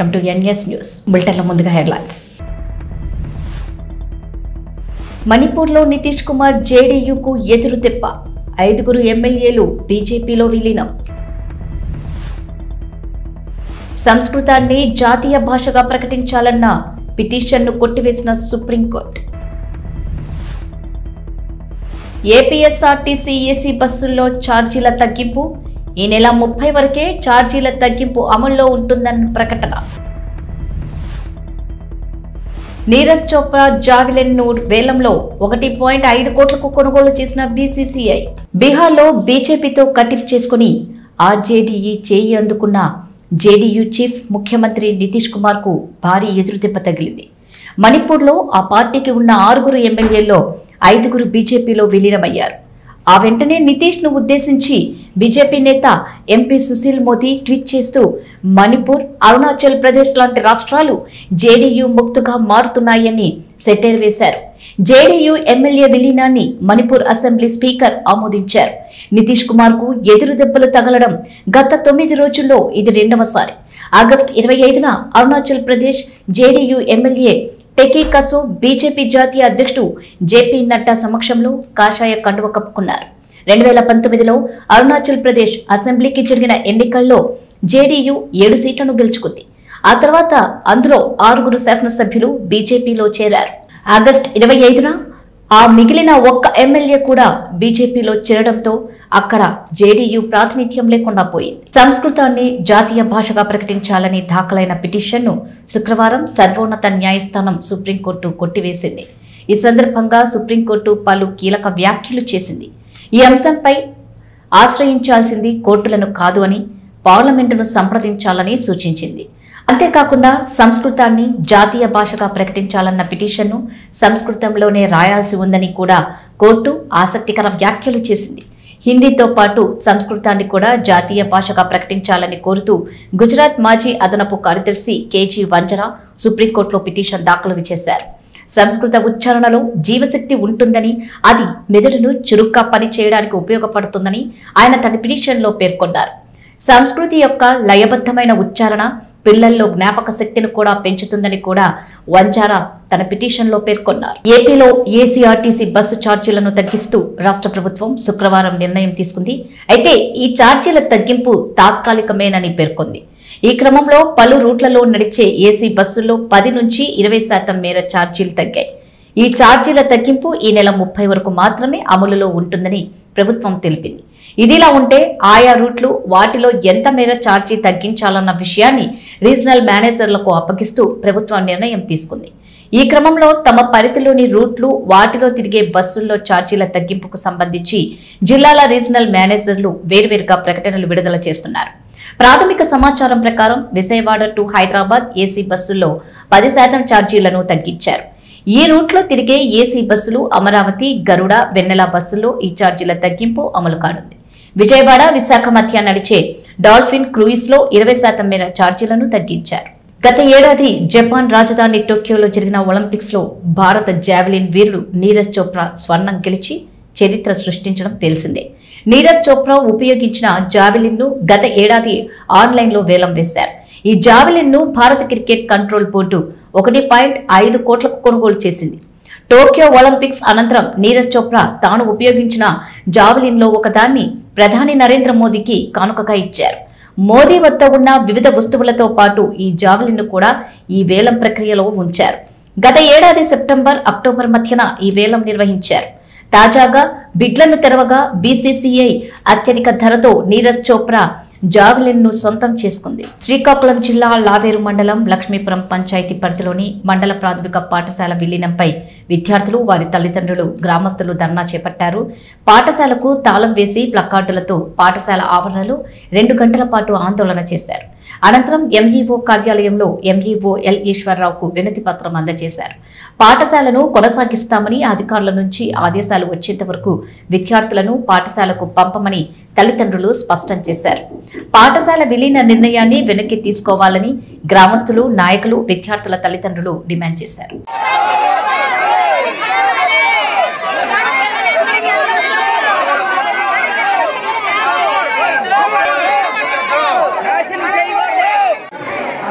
Welcome to NS news బులెటిన్లో ముందుగా headlines మణిపూర్లో నితీష్ కుమార్ జేడీయూకు ఎదురు దెబ్బ ఐదుగురు ఎమ్మెల్యేలు బీజేపీలో విలీనం సంస్కృతాన్ని జాతీయ భాషగా ప్రకటించాలన్న పిటిషన్ను కొట్టివేసిన సుప్రీంకోర్టు ఏపీఎస్ఆర్టీసీ ఏసీ బస్సుల్లో ఛార్జీల తగ్గింపు ఈ నెల ముప్పై వరకే ఛార్జీల తగ్గింపు అమల్లో ఉంటుందన్న ప్రకటన నీరజ్ చోప్రా జావిలిన్ ను వేలంలో ఒకటి పాయింట్ ఐదు కోట్లకు కొనుగోలు చేసిన బీసీసీఐ బీహార్లో బీజేపీతో కటిఫ్ చేసుకుని ఆర్జేడీఈ చేయి అందుకున్న జేడీయూ చీఫ్ ముఖ్యమంత్రి నితీష్ కుమార్ కు భారీ ఎదురుదెబ్బ తగిలింది మణిపూర్లో ఆ పార్టీకి ఉన్న ఆరుగురు ఎమ్మెల్యేల్లో ఐదుగురు బీజేపీలో విలీనమయ్యారు ఆ వెంటనే నితీష్ ను ఉద్దేశించి బీజేపీ నేత ఎంపీ సుశీల్ మోదీ ట్వీట్ చేస్తూ మణిపూర్ అరుణాచల్ ప్రదేశ్ లాంటి రాష్ట్రాలు జేడీయూ ముక్తుగా మారుతున్నాయని సెటైర్ వేశారు జేడీయూ ఎమ్మెల్యే విలీనాన్ని మణిపూర్ అసెంబ్లీ స్పీకర్ ఆమోదించారు నితీష్ కుమార్ కు ఎదురు దెబ్బలు తగలడం గత తొమ్మిది రోజుల్లో ఇది రెండవసారి ఆగస్టు ఇరవై ఐదున Arunachal Pradesh JDU MLA Techi Kaso BJP జాతీయ అధ్యక్షుడు జేపీ నడ్డా సమక్షంలో కాషాయ కండువ కప్పుకున్నారు రెండు వేల పంతొమ్మిదిలో అరుణాచల్ ప్రదేశ్ అసెంబ్లీకి జరిగిన ఎన్నికల్లో జేడీయూ ఏడు సీట్లను గెలుచుకుంది ఆ తర్వాత అందులో ఆరుగురు శాసనసభ్యులు బీజేపీలో చేరారు ఆగస్టు ఇరవై ఐదున ఆ మిగిలిన ఒక్క ఎమ్మెల్యే కూడా బీజేపీలో చేరడంతో అక్కడ జేడీయూ ప్రాతినిధ్యం లేకుండా పోయింది సంస్కృతాన్ని జాతీయ భాషగా ప్రకటించాలని దాఖలైన పిటిషన్ను శుక్రవారం సర్వోన్నత న్యాయస్థానం సుప్రీంకోర్టు కొట్టివేసింది ఈ సందర్భంగా సుప్రీంకోర్టు పలు కీలక వ్యాఖ్యలు చేసింది ఈ అంశంపై ఆశ్రయించాల్సింది కోర్టులను కాదు అని పార్లమెంటును సంప్రదించాలని సూచించింది అంతేకాకుండా సంస్కృతాన్ని జాతీయ భాషగా ప్రకటించాలన్న పిటిషన్ను సంస్కృతంలోనే రాయాల్సి ఉందని కూడా కోర్టు ఆసక్తికర వ్యాఖ్యలు చేసింది హిందీతో పాటు సంస్కృతాన్ని కూడా జాతీయ భాషగా ప్రకటించాలని కోరుతూ గుజరాత్ మాజీ అదనపు కార్యదర్శి కేజీ వంజరా సుప్రీంకోర్టులో పిటిషన్ దాఖలు చేశారు సంస్కృత ఉచ్చారణలో జీవశక్తి ఉంటుందని అది మెదడును చురుగ్గా పనిచేయడానికి ఉపయోగపడుతుందని ఆయన తన పిటిషన్లో పేర్కొన్నారు సంస్కృతి యొక్క లయబద్ధమైన ఉచ్చారణ పిల్లల్లో జ్ఞాపక శక్తిని కూడా పెంచుతుందని కూడా వంజారా తన పిటిషన్లో పేర్కొన్నారు ఏపీలో ఏసీఆర్టీసీ బస్సు ఛార్జీలను తగ్గిస్తూ రాష్ట్ర ప్రభుత్వం శుక్రవారం నిర్ణయం తీసుకుంది అయితే ఈ ఛార్జీల తగ్గింపు తాత్కాలికమేనని పేర్కొంది ఈ క్రమంలో పలు రూట్లలో నడిచే ఏసీ బస్సుల్లో పది నుంచి ఇరవై శాతం మేర ఛార్జీలు తగ్గాయి ఈ ఛార్జీల తగ్గింపు ఈ నెల ముప్పై వరకు మాత్రమే అమలులో ఉంటుందని ప్రభుత్వం తెలిపింది ఇదిలా ఉంటే ఆయా రూట్లు వాటిలో ఎంత మేర ఛార్జీ తగ్గించాలన్న విషయాన్ని రీజనల్ మేనేజర్లకు అప్పగిస్తూ ప్రభుత్వం నిర్ణయం తీసుకుంది ఈ క్రమంలో తమ పరిధిలోని రూట్లు వాటిలో తిరిగే బస్సుల్లో ఛార్జీల తగ్గింపుకు సంబంధించి జిల్లాల రీజనల్ మేనేజర్లు వేర్వేరుగా ప్రకటనలు విడుదల చేస్తున్నారు ప్రాథమిక సమాచారం ప్రకారం విజయవాడ టు హైదరాబాద్ ఏసీ బస్సుల్లో పది శాతం ఛార్జీలను తగ్గించారు ఈ రూట్లో తిరిగే ఏసీ బస్సులు అమరావతి గరుడ వెన్నెల బస్సుల్లో ఈ ఛార్జీల తగ్గింపు అమలు కానుంది విజయవాడ విశాఖ మధ్య నడిచే డాల్ఫిన్ క్రూయిజ్ లో ఇరవై శాతం మేర ఛార్జీలను తగ్గించారు గత ఏడాది జపాన్ రాజధాని టోక్యోలో జరిగిన ఒలింపిక్స్ లో భారత జావెలిన్ వీరుడు నీరజ్ చోప్రా స్వర్ణం గెలిచి చరిత్ర సృష్టించడం తెలిసిందే నీరజ్ చోప్రా ఉపయోగించిన జావెలిన్ ను గత ఏడాది ఆన్లైన్ లో వేలం వేశారు ఈ జావెలిన్ ను భారత క్రికెట్ కంట్రోల్ బోర్డు ఒకటి పాయింట్ ఐదు కోట్లకు కొనుగోలు చేసింది టోక్యో ఒలింపిక్స్ అనంతరం నీరజ్ చోప్రా తాను ఉపయోగించిన జావెలిన్ లో ఒకదాన్ని ప్రధాని నరేంద్ర మోదీకి కానుకగా ఇచ్చారు మోదీ వద్ద ఉన్న వివిధ వస్తువులతో పాటు ఈ జావెలిన్ కూడా ఈ వేలం ప్రక్రియలో ఉంచారు గత ఏడాది సెప్టెంబర్ అక్టోబర్ మధ్యన ఈ వేలం నిర్వహించారు తాజాగా బిడ్లను తెరవగా బీసీసీఐ అత్యధిక ధరతో నీరజ్ చోప్రా జావెలిన్ ను సొంతం చేసుకుంది శ్రీకాకుళం జిల్లా లావేరు మండలం లక్ష్మీపురం పంచాయతీ పరిధిలోని మండల ప్రాథమిక పాఠశాల విలీనంపై విద్యార్థులు వారి తల్లిదండ్రులు గ్రామస్తులు ధర్నా చేపట్టారు పాఠశాలకు తాళం వేసి ప్లకార్డులతో పాఠశాల ఆవరణలో రెండు గంటల పాటు ఆందోళన చేశారు అనంతరం ఎంఈఓ కార్యాలయంలో ఎంఈఓ ఎల్ ఈశ్వరరావుకు వినతి పత్రం అందజేశారు పాఠశాలను కొనసాగిస్తామని అధికారుల నుంచి ఆదేశాలు వచ్చేంత వరకు విద్యార్థులను పాఠశాలకు పంపమని తల్లిదండ్రులు స్పష్టం చేశారు పాఠశాల విలీన నిర్ణయాన్ని వెనక్కి తీసుకోవాలని గ్రామస్తులు నాయకులు విద్యార్థుల తల్లిదండ్రులు డిమాండ్ చేశారు ఫ్యాషన్ చేయకూడదు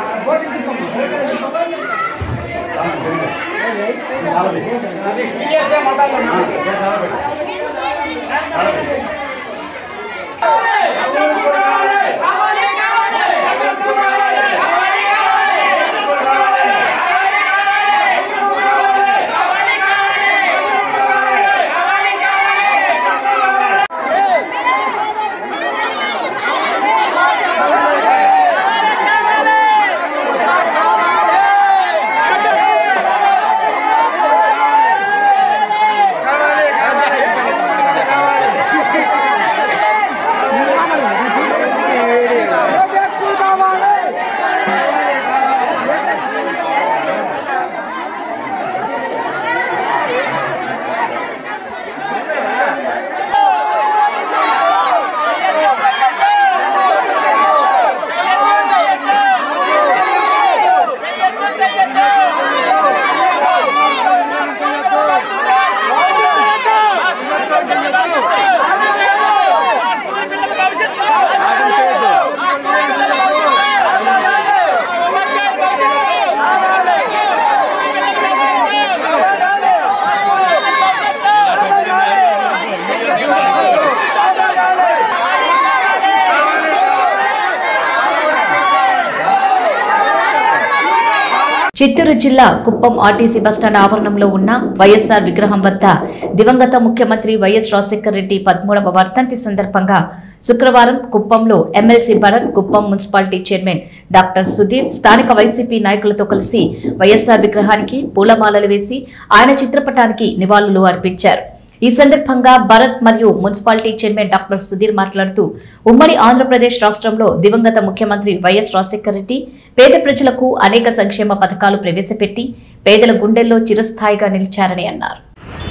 చిత్తూరు జిల్లా కుప్పం ఆర్టీసీ బస్టాండ్ ఆవరణంలో ఉన్న వైఎస్ఆర్ విగ్రహం వద్ద దివంగత ముఖ్యమంత్రి వైఎస్ రాజశేఖర రెడ్డి పదమూడవ వర్ధంతి సందర్భంగా శుక్రవారం కుప్పంలో MLC Bharat Kuppam municipality chairman doctor Sudheer స్థానిక వైసీపీ నాయకులతో కలిసి వైఎస్ఆర్ విగ్రహానికి పూలమాలలు వేసి ఆయన చిత్రపటానికి నివాళులు అర్పించారు ఈ సందర్భంగా భరత్ మరియు మున్సిపాలిటీ చైర్మన్ డాక్టర్ సుధీర్ మాట్లాడుతూ ఉమ్మడి ఆంధ్రప్రదేశ్ రాష్ట్రంలో దివంగత ముఖ్యమంత్రి వైఎస్ రాజశేఖర రెడ్డి పేద ప్రజలకు అనేక సంక్షేమ పథకాలు ప్రవేశపెట్టి పేదల గుండెల్లో చిరస్థాయిగా నిలిచారని అన్నారు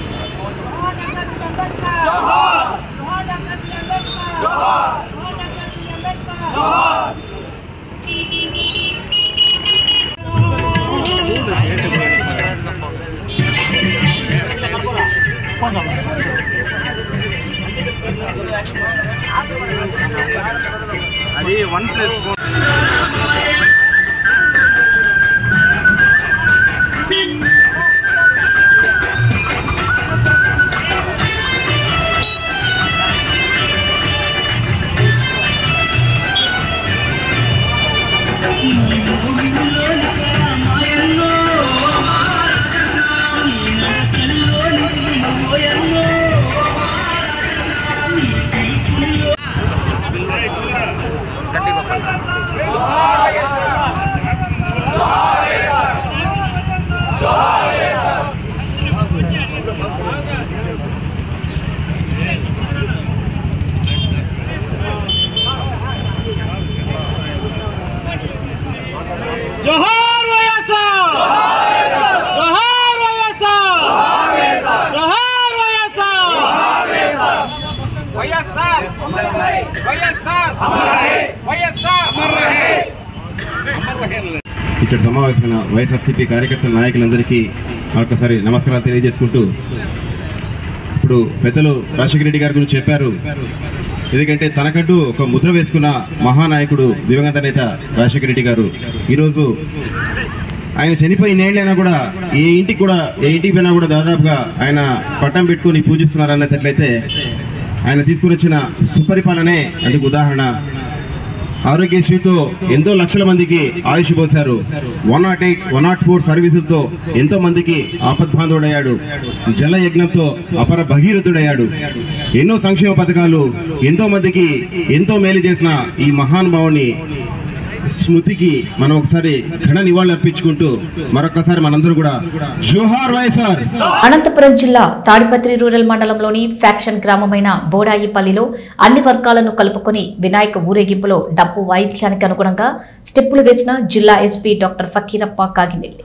అది వన్ ప్లస్ జోహార్ వైఎస్ఆర్ జోహార్ వైఎస్ఆర్ జోహార్ వైఎస్ఆర్ వైఎస్ఆర్ వైఎస్ఆర్ వైఎస్ఆర్ ఇక్కడ సమావేశమైన వైఎస్ఆర్సీపీ కార్యకర్తల నాయకులందరికీ మరొకసారి నమస్కారాలు తెలియజేసుకుంటూ ఇప్పుడు పెద్దలు రాజశేఖర రెడ్డి గారి గురించి చెప్పారు ఎందుకంటే తనకంటూ ఒక ముద్ర వేసుకున్న మహానాయకుడు దివంగత నేత రాజశేఖర రెడ్డి గారు ఈరోజు ఆయన చనిపోయి ఇన్నేళ్ళైనా కూడా ఏ ఇంటికి కూడా ఏ ఇంటికి పోయినా కూడా దాదాపుగా ఆయన పట్టం పెట్టుకుని పూజిస్తున్నారు అన్నట్లయితే ఆయన తీసుకుని వచ్చిన సుపరిపాలనే అందుకు ఉదాహరణ ఆరోగ్యశ్రీతో ఎంతో లక్షల మందికి ఆయుష్ పోశారు one nought eight one nought four సర్వీసులతో ఎంతో మందికి ఆపద్బాంధవుడయ్యాడు జల యజ్ఞంతో అపర భగీరథుడయ్యాడు ఎన్నో సంక్షేమ పథకాలు ఎంతో మందికి ఎంతో మేలు చేసిన ఈ మహానుభావుని స్మృతికి మనం ఒకసారి ఘన నివాళులు అర్పించుకుంటూ మరొకసారి మనందరూ కూడా జోహార్ వైఎస్ఆర్ అనంతపురం జిల్లా తాడిపత్రి రూరల్ మండలంలోని ఫ్యాక్షన్ గ్రామమైన బోడాయిపల్లిలో అన్ని వర్గాలను కలుపుకొని వినాయక ఊరేగింపులో డప్పు వాయిద్యానికి అనుగుణంగా స్టెప్పులు వేసిన జిల్లా ఎస్పీ డాక్టర్ ఫకీరప్ప కాగినెల్లి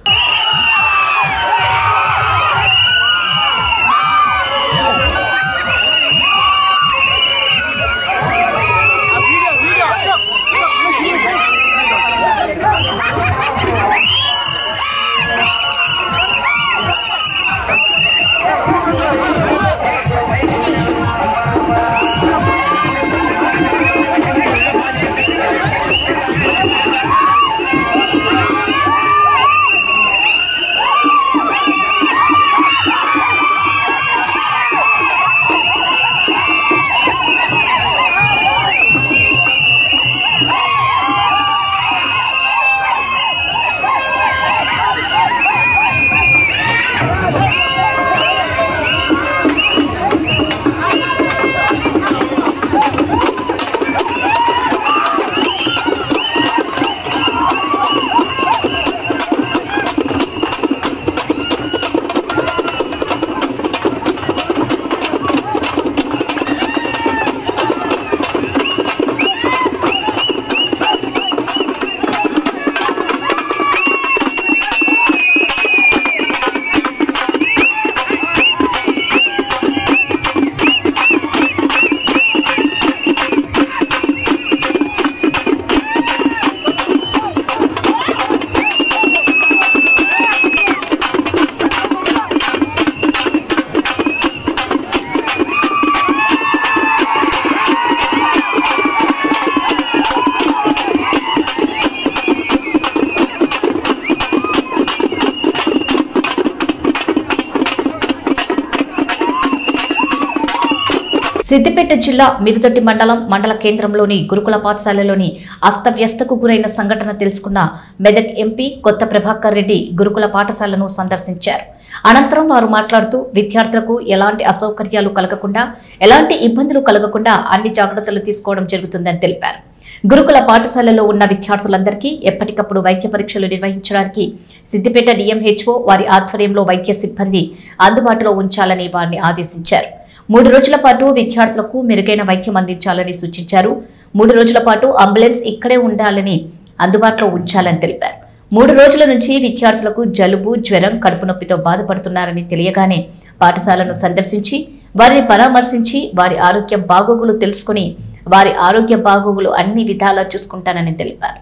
సిద్దిపేట జిల్లా మిరుదొడ్డి మండలం మండల కేంద్రంలోని గురుకుల పాఠశాలలోని అస్తవ్యస్తకు గురైన సంఘటన తెలుసుకున్న మెదక్ ఎంపీ కొత్త ప్రభాకర్ రెడ్డి గురుకుల పాఠశాలను సందర్శించారు అనంతరం వారు మాట్లాడుతూ విద్యార్థులకు ఎలాంటి అసౌకర్యాలు కలగకుండా ఎలాంటి ఇబ్బందులు కలగకుండా అన్ని జాగ్రత్తలు తీసుకోవడం జరుగుతుందని తెలిపారు గురుకుల పాఠశాలలో ఉన్న విద్యార్థులందరికీ ఎప్పటికప్పుడు వైద్య పరీక్షలు నిర్వహించడానికి సిద్దిపేట డిఎంహెచ్ఓ వారి ఆధ్వర్యంలో వైద్య సిబ్బంది అందుబాటులో ఉంచాలని వారిని ఆదేశించారు మూడు రోజుల పాటు విద్యార్థులకు మెరుగైన వైద్యం అందించాలని సూచించారు మూడు రోజుల పాటు అంబులెన్స్ ఇక్కడే ఉండాలని అందుబాటులో ఉంచాలని తెలిపారు మూడు రోజుల నుంచి విద్యార్థులకు జలుబు జ్వరం కడుపు నొప్పితో బాధపడుతున్నారని తెలియగానే పాఠశాలను సందర్శించి వారిని పరామర్శించి వారి ఆరోగ్య బాగోగులు తెలుసుకుని వారి ఆరోగ్య బాగోగులు అన్ని విధాలా చూసుకుంటానని తెలిపారు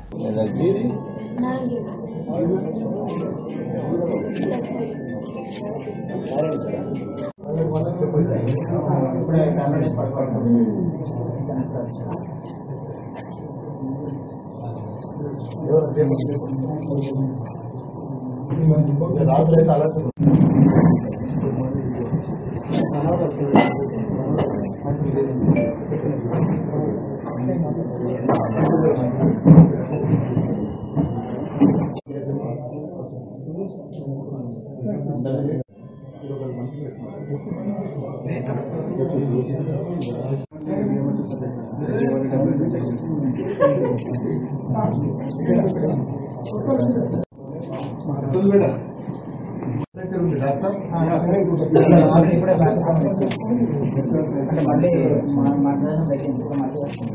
అంటే మళ్ళీ మా- మాట్లాడడం తగ్గించి మళ్ళీ వస్తుంది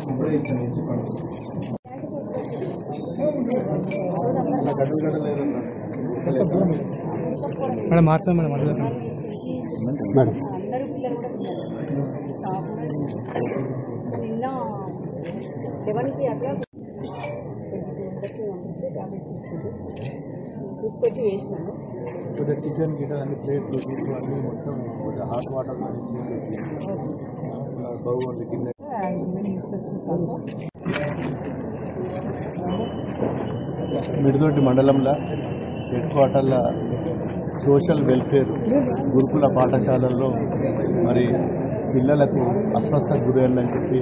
మేడం మార్చాలి మేడం అట్లా అందరూ పిల్లలు కూడా ఉన్నారు స్టాఫ్ కూడా ఉన్నారు. నిన్న లెవెన్కి అట్లా అందరికీ పంపిస్తే ట్యాబ్లెట్స్ ఇచ్చిండు తీసుకొచ్చి వేసినాను కొద్దిగా కిచెన్ గిటన్ అన్ని ప్లేట్లు గీట్లు అన్ని మొత్తం కొద్దిగా హాట్ వాటర్ బాగుంది కింద మిడిదొడ్డి మండలంలో హెడ్ క్వార్టర్ల సోషల్ వెల్ఫేర్ గురుకుల పాఠశాలల్లో మరి పిల్లలకు అస్వస్థకు గురైందని చెప్పి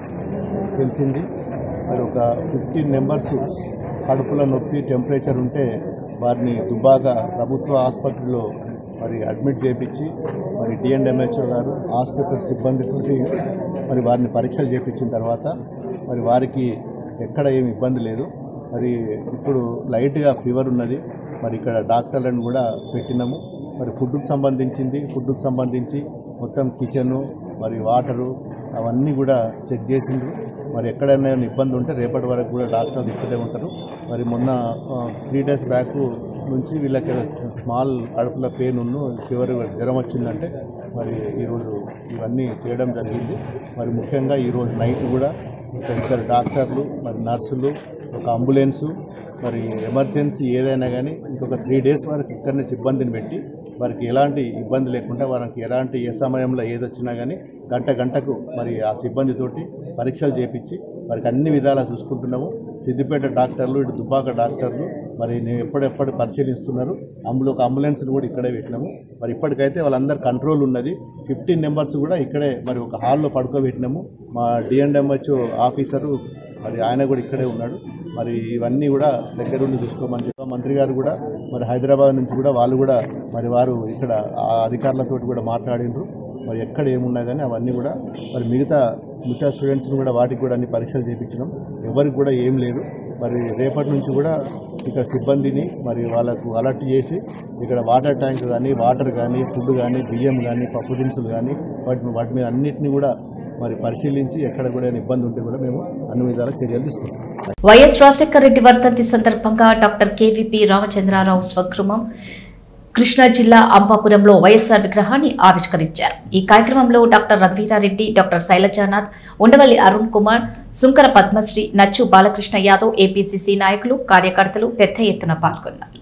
తెలిసింది మరి ఒక ఫిఫ్టీన్ మెంబర్స్ కడుపులో నొప్పి టెంపరేచర్ ఉంటే వారిని దుబ్బాక ప్రభుత్వ ఆసుపత్రిలో మరి అడ్మిట్ చేయించి మరి డిఎన్ఎంహెచ్ఓ గారు హాస్పిటల్ సిబ్బందితోటి మరి వారిని పరీక్షలు చేయించిన తర్వాత మరి వారికి ఎక్కడ ఏమి ఇబ్బంది లేదు మరి ఇప్పుడు లైట్గా ఫీవర్ ఉన్నది మరి ఇక్కడ డాక్టర్లను కూడా పెట్టినాము మరి ఫుడ్కు సంబంధించింది ఫుడ్కు సంబంధించి మొత్తం కిచెను మరి వాటరు అవన్నీ కూడా చెక్ చేసిండ్రు మరి ఎక్కడైనా ఏమైనా ఇబ్బంది ఉంటే రేపటి వరకు కూడా డాక్టర్లు ఇక్కడే ఉంటారు మరి మొన్న త్రీ డేస్ బ్యాక్ నుంచి వీళ్ళకి స్మాల్ కడుపుల పెయిన్ ఉన్ను ఫీవర్ జ్వరం వచ్చిందంటే మరి ఈరోజు ఇవన్నీ చేయడం జరిగింది మరి ముఖ్యంగా ఈరోజు నైట్ కూడా ఒక ఇద్దరు డాక్టర్లు మరి నర్సులు ఒక అంబులెన్సు మరి ఎమర్జెన్సీ ఏదైనా కానీ ఇంకొక త్రీ డేస్ వరకు ఇక్కడనే సిబ్బందిని పెట్టి వారికి ఎలాంటి ఇబ్బంది లేకుండా వారికి ఎలాంటి ఏ సమయంలో ఏదొచ్చినా కానీ గంట గంటకు మరి ఆ సిబ్బందితోటి పరీక్షలు చేపించి వారికి అన్ని విధాలా చూసుకుంటున్నాము సిద్దిపేట డాక్టర్లు ఇటు దుబ్బాక డాక్టర్లు మరి నేను ఎప్పుడెప్పుడు పరిశీలిస్తున్నారు అంబులు ఒక అంబులెన్స్ని కూడా ఇక్కడే పెట్టినాము మరి ఇప్పటికైతే వాళ్ళందరి కంట్రోల్ ఉన్నది ఫిఫ్టీన్ నెంబర్స్ కూడా ఇక్కడే మరి ఒక హాల్లో పడుకోబెట్టినాము మా డిఎండ్ఎంహెచ్ ఆఫీసరు మరి ఆయన కూడా ఇక్కడే ఉన్నాడు మరి ఇవన్నీ కూడా దగ్గరుండి చూసుకోమని చెప్పి మంత్రి గారు కూడా మరి హైదరాబాద్ నుంచి కూడా వాళ్ళు కూడా మరి వారు ఇక్కడ ఆ అధికారులతో కూడా మాట్లాడిండ్రు మరి ఎక్కడ ఏమున్నా కానీ అవన్నీ కూడా మరి మిగతా మిగతా స్టూడెంట్స్ని కూడా వాటికి కూడా అన్ని పరీక్షలు చేయించినాం ఎవరికి కూడా ఏం లేదు మరి రేపటి నుంచి కూడా ఇక్కడ సిబ్బందిని మరి వాళ్ళకు అలర్ట్ చేసి ఇక్కడ వాటర్ ట్యాంక్ కానీ వాటర్ కానీ ఫుడ్ కానీ బియ్యం కానీ పప్పు దినుసులు కానీ వాటి వాటి మీద అన్నింటినీ కూడా మరి పరిశీలించి ఎక్కడ కూడా ఏమైనా ఇబ్బంది ఉంటే కూడా మేము అన్ని విధాల చర్యలు తీసుకుంటాం వైఎస్ రాజశేఖర రెడ్డి వర్ధంతి సందర్భంగా డాక్టర్ కేవీపీ రామచంద్రారావు స్వగృహం కృష్ణా జిల్లా అంబాపురంలో వైఎస్ఆర్ విగ్రహాన్ని ఆవిష్కరించారు ఈ కార్యక్రమంలో డాక్టర్ రఘువీరారెడ్డి డాక్టర్ శైలజానాథ్ ఉండవల్లి అరుణ్ కుమార్ సుంకర పద్మశ్రీ నచ్చు బాలకృష్ణ యాదవ్ ఏపీసీసీ నాయకులు కార్యకర్తలు పెద్ద ఎత్తున పాల్గొన్నారు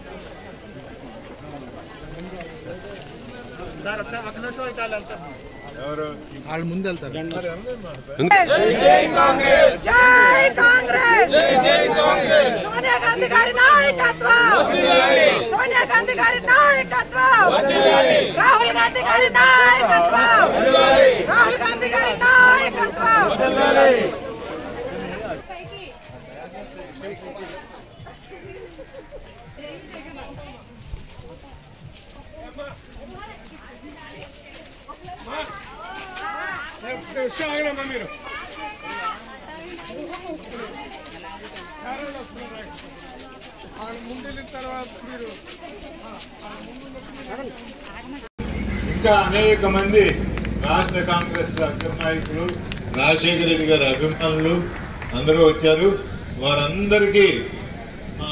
సార్ అక్కడ నిమిషం ఇవ్వాలి వాళ్ళు ముందు వెళ్తారు జై కాంగ్రెస్ సోనియా గాంధీ గారి నాయకత్వం సోనియా గాంధీ గారి నాయకత్వం రాహుల్ గాంధీ గారి నాయకత్వం రాహుల్ గాంధీ గారి నాయకత్వం ఇంకా అనేక మంది రాష్ట్ర కాంగ్రెస్ అగ్ర నాయకులు రాజశేఖర రెడ్డి గారి అభిమానులు అందరూ వచ్చారు వారందరికీ మా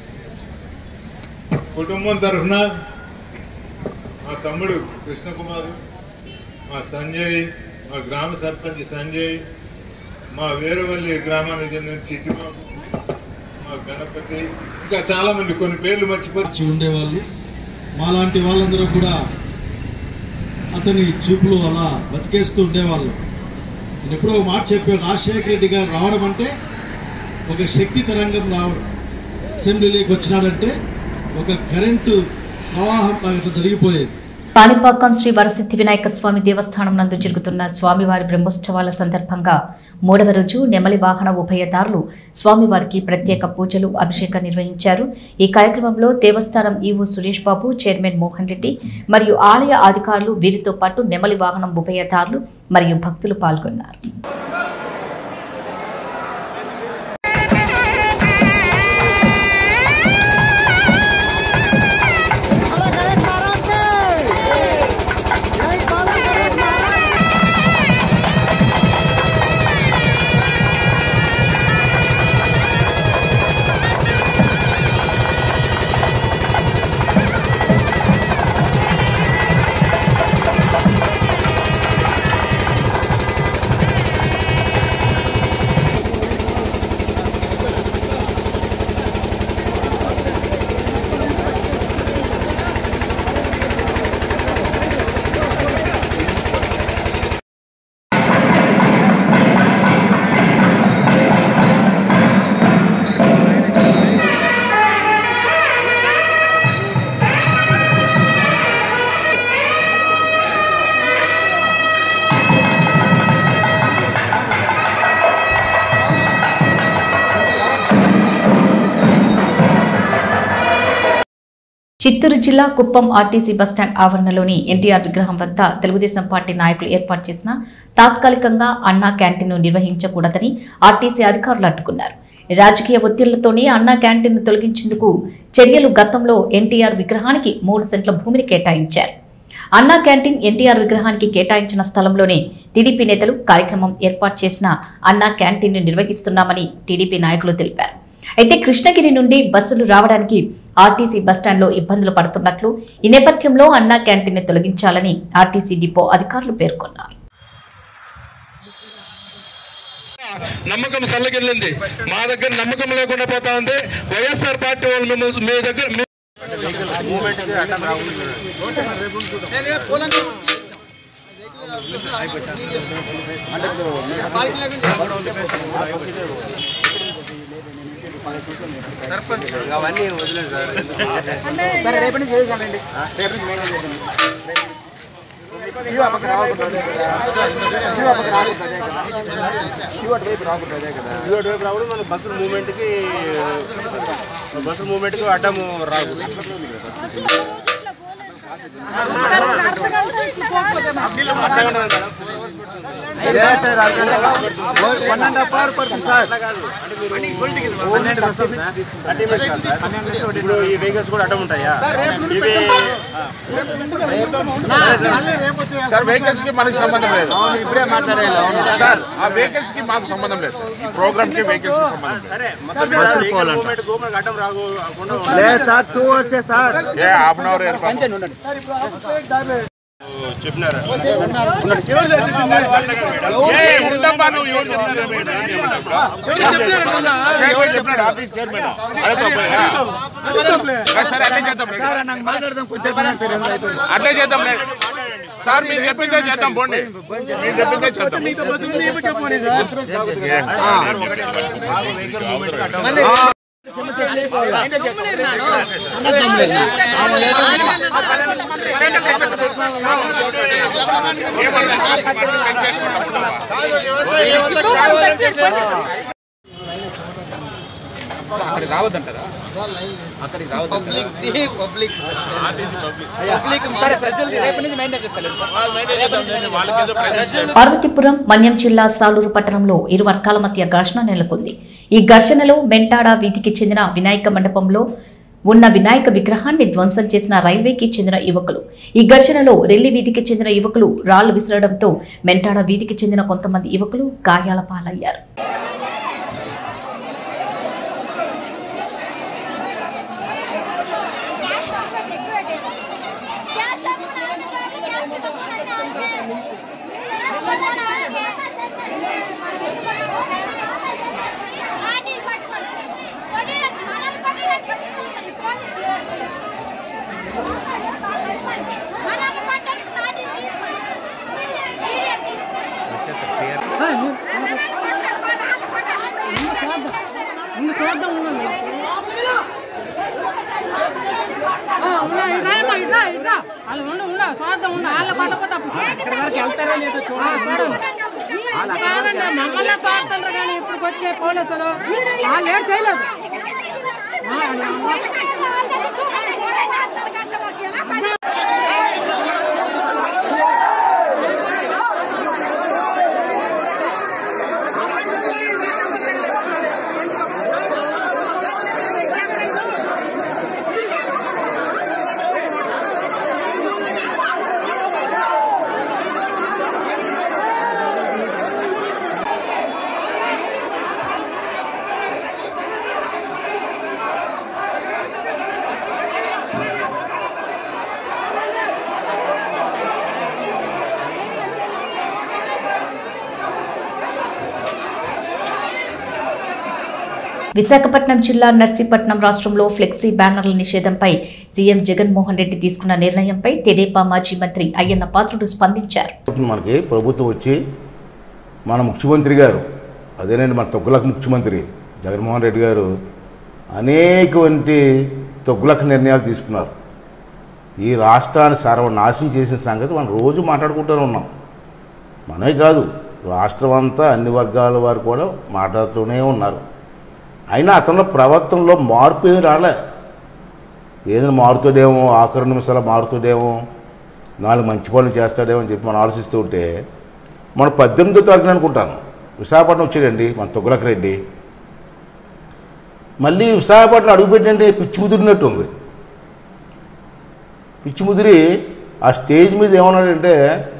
కుటుంబం తరఫున మా తమ్ముడు కృష్ణకుమార్ మా సంజయ్ మా గ్రామ సర్పంచ్ సంజయ్ మా వేరువల్లి గ్రామానికి చెందిన చిట్టిబాబు మా గణపతి ఇంకా చాలా మంది కొన్ని పేర్లు మర్చిపోయి వచ్చి ఉండేవాళ్ళు మాలాంటి వాళ్ళందరూ కూడా అతని చూపులు అలా బతికేస్తూ ఉండేవాళ్ళు నేను ఎప్పుడో ఒక మాట చెప్పాను రాజశేఖర రెడ్డి గారు రావడం అంటే ఒక శక్తి తరంగం రావడం అసెంబ్లీలోకి వచ్చినాడంటే ఒక కరెంటు ప్రవాహం లాగా ఇట్లా జరిగిపోయేది పాణిపాకం శ్రీ వరసిద్ధి వినాయక స్వామి దేవస్థానం నందు జరుగుతున్న స్వామివారి బ్రహ్మోత్సవాల సందర్భంగా మూడవ రోజు నెమలి వాహన ఉభయదారులు స్వామివారికి ప్రత్యేక పూజలు అభిషేకం నిర్వహించారు ఈ కార్యక్రమంలో దేవస్థానం ఈవో సురేష్ బాబు చైర్మన్ మోహన్ రెడ్డి మరియు ఆలయ అధికారులు వీరితో పాటు నెమలి వాహనం ఉభయదారులు మరియు భక్తులు పాల్గొన్నారు చిత్తూరు జిల్లా కుప్పం ఆర్టీసీ బస్టాండ్ ఆవరణలోని ఎన్టీఆర్ విగ్రహం వద్ద తెలుగుదేశం పార్టీ నాయకులు ఏర్పాటు చేసిన తాత్కాలికంగా అన్నా క్యాంటీన్ను నిర్వహించకూడదని ఆర్టీసీ అధికారులు అడ్డుకున్నారు రాజకీయ ఒత్తిళ్లతోనే అన్నా క్యాంటీన్ను తొలగించేందుకు చర్యలు గతంలో ఎన్టీఆర్ విగ్రహానికి మూడు సెంట్ల భూమిని కేటాయించారు అన్నా క్యాంటీన్ ఎన్టీఆర్ విగ్రహానికి కేటాయించిన స్థలంలోనే టీడీపీ నేతలు కార్యక్రమం ఏర్పాటు చేసిన అన్నా క్యాంటీన్ను నిర్వహిస్తున్నామని టీడీపీ నాయకులు తెలిపారు అయితే కృష్ణగిరి నుండి బస్సులు రావడానికి ఆర్టీసీ బస్టాండ్లో ఇబ్బందులు పడుతున్నట్లు ఈ నేపథ్యంలో అన్నా క్యాంటీన్ను తొలగించాలని ఆర్టీసీ డిపో అధికారులు పేర్కొన్నారు నమ్మకం సల్లగిల్లింది మా దగ్గర నమ్మకం లేకుండా పోతా ఉంది వైఎస్ఆర్ పార్టీ వాళ్ళు మేము మీ దగ్గర మీ- సర్పంచ్ అవన్నీ వదిలేదు సార్ సరే రేపటి నుంచి చేద్దామండి రేపటి నుంచి మెయింటైన్ చేద్దాం ఇవి ఆ పక్క రాకూడదు అదే కదా ఇవి ఆ పక్క రాకూడదు అదే కదా ఇవి అటువైపు రాకూడదు అదే కదా ఇవి అటువైపు రావడం మన బస్సుల మూమెంట్కి బస్సుల మూమెంట్కి అడ్డము రాదు వన్ అండ్ హాఫ్ అవర్ పడుతుంది సార్ ఇప్పుడు ఈ వెహికల్స్ కూడా అడ్డం ఉంటాయా ఇవి సార్ వెహికల్స్ కి మనకి సంబంధం లేదు ఇప్పుడే మాట్లాడాలి అవును సార్ ఆ వెహికల్స్ కి మాకు సంబంధం లేదు సార్ ఈ ప్రోగ్రామ్ కి వెహికల్స్ కి సంబంధం లేదు సరే మొత్తం మీద వెహికల్ మూమెంట్ కు మనకు అడ్డం రాకుండా లేదు సార్ టూ అవర్సే sir a half an hour ఏర్పాటు చెప్పినారు ఏ, ఉండమ్మా నువ్వు ఎవరు చెప్పినారు ఏమైనా? చైర్మన్ చెప్పినాడు ఆఫీస్ చైర్మన్ అడగకపోయా? సరే అట్లే చేద్దాం సార్ నాకు మాట్లాడదాం కొంచెం పని సార్ అయిపోయింది అట్లే చేద్దాం సార్ మీరు చెప్పిందే చేద్దాం పోండి మీరు చెప్పిందే చేద్దాం అక్కడికి రావద్దంటారా అక్కడికి రావద్దు పబ్లిక్ పబ్లిక్ సరే సజ్జలు రేపు నుంచి మెయింటైన్ చేస్తారు పార్వతీపురం మన్యం జిల్లా సాలూరు పట్టణంలో ఇరు వర్గాల మధ్య ఘర్షణ నెలకొంది ఈ ఘర్షణలో మెంటాడ వీధికి చెందిన వినాయక మండపంలో ఉన్న వినాయక విగ్రహాన్ని ధ్వంసం చేసిన రైల్వేకి చెందిన యువకులు ఈ ఘర్షణలో రెల్లి వీధికి చెందిన యువకులు రాళ్లు విసరడంతో మెంటాడ వీధికి చెందిన కొంతమంది యువకులు గాయాల పాలయ్యారు వాళ్ళు ఉండు ఉండు స్వార్థం ఉండు వాళ్ళ పడపోతే వెళ్తారా లేదా కాదండి మమ్మల్ని తోడుతుండ్రు కానీ ఇప్పుడు వచ్చే పోలీసులు వాళ్ళు ఏడు చేయలేదు విశాఖపట్నం జిల్లా నర్సీపట్నం రాష్ట్రంలో ఫ్లెక్సీ బ్యానర్ల నిషేధంపై సీఎం జగన్మోహన్ రెడ్డి తీసుకున్న నిర్ణయంపై తెదేపా మాజీ మంత్రి అయ్యన్న పాత్రుడు స్పందించారు మనకి ప్రభుత్వం వచ్చి మన ముఖ్యమంత్రి గారు అదేనండి మన తొగ్గులకు ముఖ్యమంత్రి జగన్మోహన్ రెడ్డి గారు అనేకవంటి తొగ్గులకు నిర్ణయాలు తీసుకున్నారు ఈ రాష్ట్రాన్ని సర్వనాశనం చేసిన సంగతి మనం రోజు మాట్లాడుకుంటూనే ఉన్నాం మనమే కాదు రాష్ట్రం అంతా అన్ని వర్గాల వారు కూడా మాట్లాడుతూనే ఉన్నారు అయినా అతనిలో ప్రవర్తనలో మార్పు ఏమి రాలే ఏదైనా మారుతాడేమో ఆఖరి నిమిషాలు మారుతాడేమో నాలుగు మంచి పనులు చేస్తాడేమో అని చెప్పి మనం ఆలోచిస్తూ ఉంటే మన పద్దెనిమిదో తారీఖున అనుకుంటాను విశాఖపట్నం వచ్చాడండి మన తొగ్గులక రెడ్డి మళ్ళీ విశాఖపట్నం అడుగుపెట్టండి పిచ్చి ముదిరినట్టు ఉంది పిచ్చి ముదిరి ఆ స్టేజ్ మీద ఏమన్నాడంటే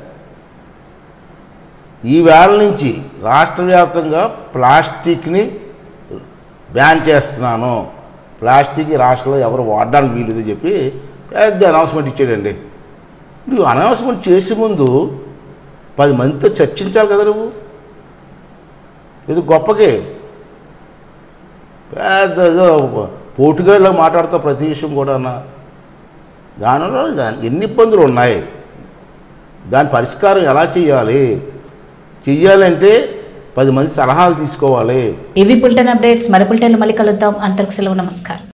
ఈ వేళ నుంచి రాష్ట్ర వ్యాప్తంగా ప్లాస్టిక్ని బ్యాన్ చేస్తున్నాను ప్లాస్టిక్ ఈ రాష్ట్రంలో ఎవరు వాడడానికి వీలేదని చెప్పి పెద్ద అనౌన్స్మెంట్ ఇచ్చాడండి నువ్వు అనౌన్స్మెంట్ చేసే ముందు పది మందితో చర్చించాలి కదా నువ్వు ఇది గొప్పకే పెద్ద ఏదో పోటుగాళ్ళలో మాట్లాడుతా ప్రతి విషయం కూడా దానివల్ల దాని ఎన్ని ఇబ్బందులు ఉన్నాయి దాని పరిష్కారం ఎలా చేయాలి చెయ్యాలంటే పది మంది సలహాలు తీసుకోవాలి ఇవి బులెటిన్ అప్డేట్స్ మరి బులెటిన్లు మళ్ళీ కలుద్దాం అంతరికి సెలవు నమస్కారం